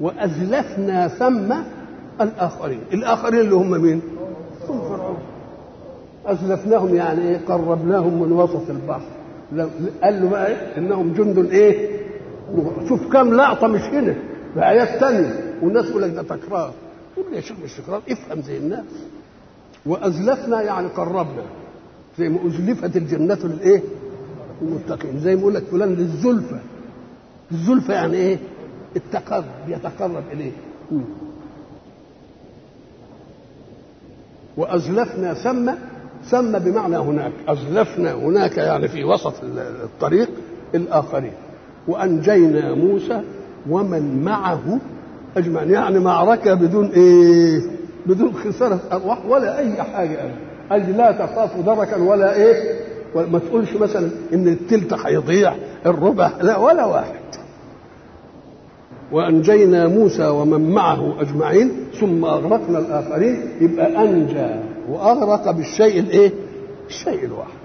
وأزلفنا ثم الآخرين الآخرين اللي هم مين هم فرعون أزلفناهم يعني إيه قربناهم من وسط البحر قال له بقى إيه؟ إنهم جند إيه شوف كم لقطة مش هنا في آيات تانية والناس يقول لك ده تكرار يقول لي يا شيخ مش تكرار افهم زي الناس وأزلفنا يعني قربنا زي ما أزلفت الجنة للإيه المتقين زي ما يقول لك فلان للزلفى الزلفى يعني إيه التقرب يتقرب إليه وأزلفنا ثم ثم بمعنى هناك أزلفنا هناك يعني في وسط الطريق الآخرين وأنجينا موسى ومن معه أجمعين يعني معركة بدون إيه بدون خسارة أرواح ولا أي حاجة أبدا قال لا تخافوا دركا ولا إيه ما تقولش مثلا إن التلت هيضيع الربع لا ولا واحد وأنجينا موسى ومن معه أجمعين ثم أغرقنا الآخرين يبقى أنجى وأغرق بالشيء الإيه؟ الشيء الواحد